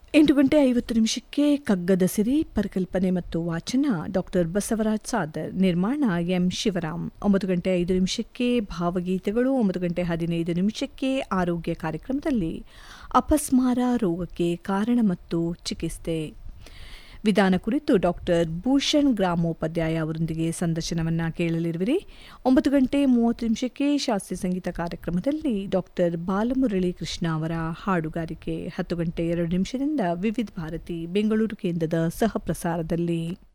ಎಂಟು ಗಂಟೆ ಐವತ್ತು ನಿಮಿಷಕ್ಕೆ ಕಗ್ಗದ ಸಿರಿ ಪರಿಕಲ್ಪನೆ ಮತ್ತು ವಾಚನ ಡಾಕ್ಟರ್ ಬಸವರಾಜ್ ಸಾದರ್ ನಿರ್ಮಾಣ ಎಂ ಶಿವರಾಮ್ ಒಂಬತ್ತು ಗಂಟೆ ಐದು ನಿಮಿಷಕ್ಕೆ ಭಾವಗೀತೆಗಳು ಒಂಬತ್ತು ಗಂಟೆ ಹದಿನೈದು ನಿಮಿಷಕ್ಕೆ ಆರೋಗ್ಯ ಕಾರ್ಯಕ್ರಮದಲ್ಲಿ ಅಪಸ್ಮಾರ ರೋಗಕ್ಕೆ ಕಾರಣ ಮತ್ತು ಚಿಕಿತ್ಸೆ ವಿಧಾನ ಕುರಿತು ಡಾಕ್ಟರ್ ಭೂಷಣ್ ಗ್ರಾಮೋಪಾಧ್ಯಾಯ ಅವರೊಂದಿಗೆ ಸಂದರ್ಶನವನ್ನು ಕೇಳಲಿರುವಿರಿ ಒಂಬತ್ತು ಗಂಟೆ ಮೂವತ್ತು ನಿಮಿಷಕ್ಕೆ ಶಾಸ್ತ್ರೀಯ ಸಂಗೀತ ಕಾರ್ಯಕ್ರಮದಲ್ಲಿ ಡಾಕ್ಟರ್ ಬಾಲಮುರಳಿ ಕೃಷ್ಣ ಅವರ ಹಾಡುಗಾರಿಕೆ ಹತ್ತು ಗಂಟೆ ಎರಡು ನಿಮಿಷದಿಂದ ವಿವಿಧ ಭಾರತಿ ಬೆಂಗಳೂರು ಕೇಂದ್ರದ ಸಹ ಪ್ರಸಾರದಲ್ಲಿ